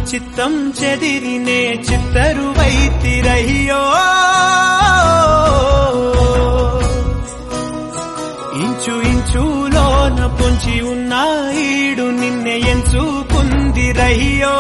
చిత్తం చెదిరినే చిత్తరువైతిరయ్యో ఇంచు ఇంచులోన పొంచి ఉన్న ఈడు నిన్నే ఎంచుకుందిరయ్యో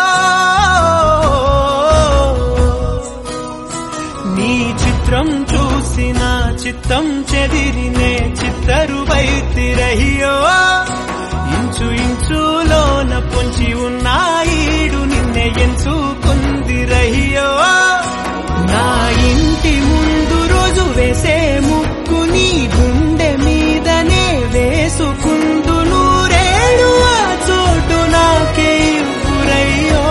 నీ చిత్రం చూసిన చిత్తం చెదిరినే చిత్తరువైతిరయ్యో ఇంచు ఇంచులోన పొంచి ఉన్న ఈడు నిన్నే ఎంచుకుందిరయ్యో నా ఇంటి ముందు రోజు వేసే ముక్కు నీ గుండె మీదనే వేసుకుందు నూరేడు ఆ చోటు నాకే ఇవ్వురయ్యో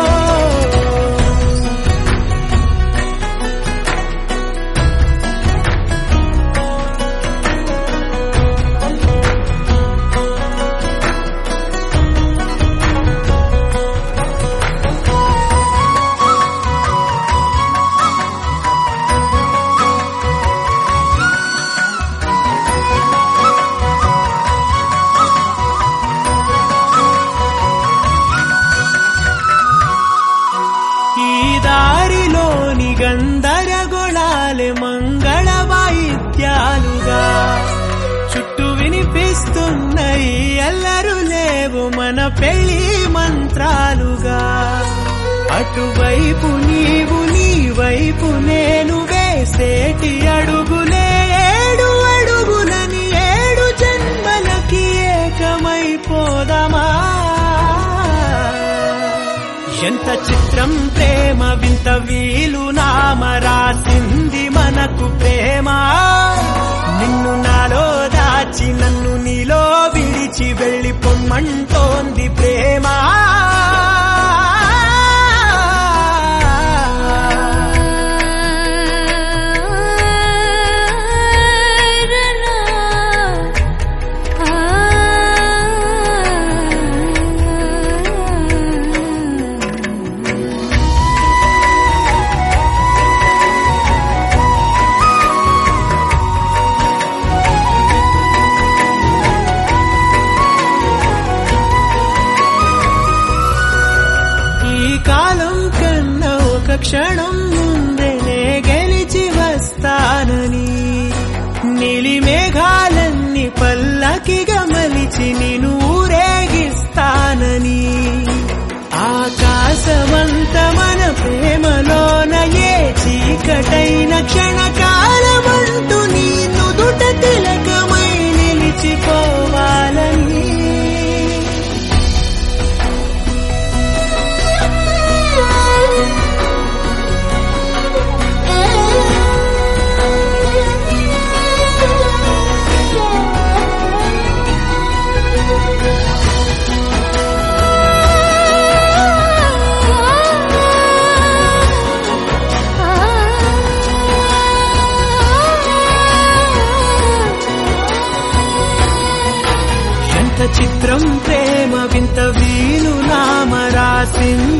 ఈ దారిలోని గందరగోళాలే మంగళ వాయిద్యాలుగా చుట్టూ వినిపిస్తున్నాయి ఎల్లరు లేవు మన పెళ్లి మంత్రాలుగా అటువైపు నీవు నీ వైపు నేను వేసేటి అడుగులే ఏడు అడుగులని ఏడు జన్మలకి ఏకమైపోదమా ఎంత చిత్రం ప్రేమ వింత వీలు నామ రాసింది మనకు ప్రేమ నిన్ను నాలో దాచి నన్ను నీలో విడిచి వెళ్ళి పొమ్మంటోంది ప్రేమ ఈ కాలం కన్నా ఒక క్షణం ముందేనే గెలిచి వస్తానని నీలి మేఘాలన్నీ పల్లకిగా మలిచి నేను ఊరేగిస్తానని ఆకాశమంత మన ప్రేమలోన ఏ చీకటైన క్షణకాలమంటూ నీ నుదుట తిలకమై నిలిచిపోవాలని ఎంత చిత్రం ప్రేమ వింత వీలు నామ రాసింది